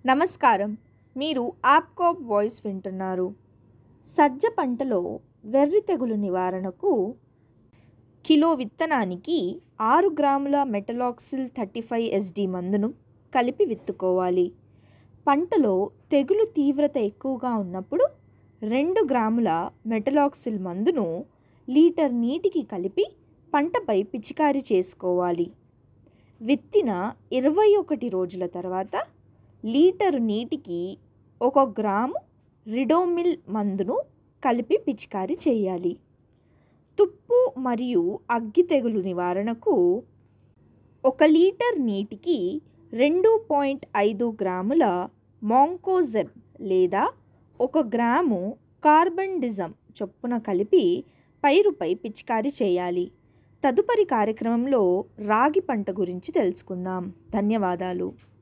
నమస్కారం మీరు ఆప్కోప్ వాయిస్ వింటున్నారు సజ్జ పంటలో వెర్రి తెగులు నివారణకు కిలో విత్తనానికి ఆరు గ్రాముల మెటలాక్సిల్ థర్టీ ఫైవ్ ఎస్డి మందును కలిపి విత్తుకోవాలి పంటలో తెగులు తీవ్రత ఎక్కువగా ఉన్నప్పుడు రెండు గ్రాముల మెటలాక్సిల్ మందును లీటర్ నీటికి కలిపి పంటపై పిచికారీ చేసుకోవాలి విత్తిన ఇరవై ఒకటి రోజుల తర్వాత లీటరు నీటికి ఒక గ్రాము రిడోమిల్ మందును కలిపి పిచికారీ చేయాలి తుప్పు మరియు అగ్గి తెగులు నివారణకు ఒక లీటర్ నీటికి రెండు పాయింట్ ఐదు గ్రాముల మాంకోజెబ్ లేదా ఒక గ్రాము కార్బండిజం చొప్పున కలిపి పైరుపై పిచికారీ చేయాలి తదుపరి కార్యక్రమంలో రాగి పంట గురించి తెలుసుకుందాం ధన్యవాదాలు